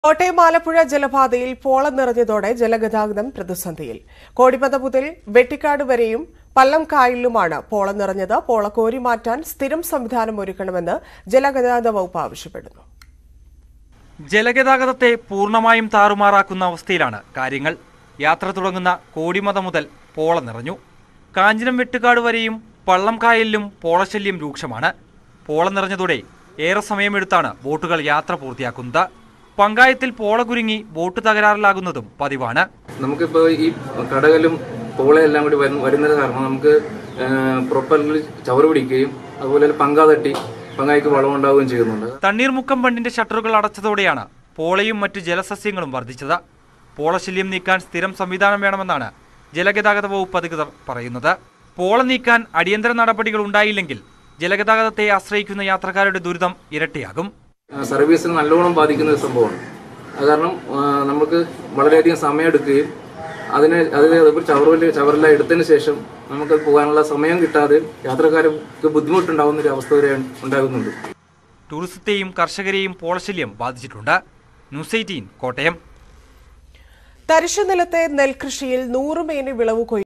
കോട്ടയം ആലപ്പുഴ ജലപാതയിൽ പോളം നിറഞ്ഞതോടെ ജലഗതാഗതം പ്രതിസന്ധിയിൽ കോടിമത മുതൽ വെട്ടിക്കാട് വരെയും പള്ളം കായലിലുമാണ് പോളം നിറഞ്ഞത് പോള കോരി മാറ്റാൻ സ്ഥിരം സംവിധാനം ഒരുക്കണമെന്ന് ജലഗതാഗത വകുപ്പ് ആവശ്യപ്പെടുന്നു ജലഗതാഗതത്തെ പൂർണ്ണമായും താറുമാറാക്കുന്ന അവസ്ഥയിലാണ് കാര്യങ്ങൾ യാത്ര തുടങ്ങുന്ന കോടിമത മുതൽ പോള നിറഞ്ഞു കാഞ്ചനം വെട്ടുകാട് വരെയും പള്ളം കായലിലും പോളശല്യം രൂക്ഷമാണ് പോള നിറഞ്ഞതോടെ ഏറെ സമയമെടുത്താണ് ബോട്ടുകൾ യാത്ര പൂർത്തിയാക്കുന്നത് പങ്കായത്തിൽ പോള കുരുങ്ങി ബോട്ട് തകരാറിലാകുന്നതും പതിവാണ് നമുക്കിപ്പോൾ ഈ കടകലും പോളയെല്ലാം കൂടി വരുന്ന വരുന്നത് കാരണം നമുക്ക് പ്രൊപ്പറിൽ ചവറ് പിടിക്കുകയും അതുപോലെ തന്നെ പങ്ക തട്ടി പങ്കായ്ക്ക് വളമുണ്ടാവുകയും ചെയ്യുന്നുണ്ട് തണ്ണീർമുക്കം ബണ്ടിന്റെ ഷട്ടറുകൾ അടച്ചതോടെയാണ് പോളയും മറ്റു ജലസസ്യങ്ങളും വർദ്ധിച്ചത് പോളശല്യം നീക്കാൻ സ്ഥിരം സംവിധാനം വേണമെന്നാണ് ജലഗതാഗത വകുപ്പ് അധികൃതർ പറയുന്നത് പോള നീക്കാൻ അടിയന്തര നടപടികൾ ഉണ്ടായില്ലെങ്കിൽ ജലഗതാഗതത്തെ ആശ്രയിക്കുന്ന യാത്രക്കാരുടെ ദുരിതം ഇരട്ടിയാകും ആ, സർവീസിന് നല്ലോണം ബാധിക്കുന്ന ഒരു സംഭവമാണ് അത് കാരണം ആ, നമുക്ക് വളരെയധികം സമയമെടുക്കുകയും അതിനെ അതിൽ അതുപോലെ ചവറിൽ ചവറെല്ലാം എടുത്തതിന് ശേഷം നമുക്ക് പോകാനുള്ള സമയം കിട്ടാതെ യാത്രക്കാർക്ക് ബുദ്ധിമുട്ടുണ്ടാകുന്ന ഒരു അവസ്ഥ വരെ ഉണ്ടാകുന്നുണ്ട് ടൂറിസത്തെയും കർഷകരെയും പോളശല്യം ബാധിച്ചിട്ടുണ്ട് ന്യൂസ് എയ്റ്റീൻ കോട്ടയം തരിശുനിലത്തെ നെൽകൃഷിയിൽ നൂറുമേനി വിളവ് കൊയ്യും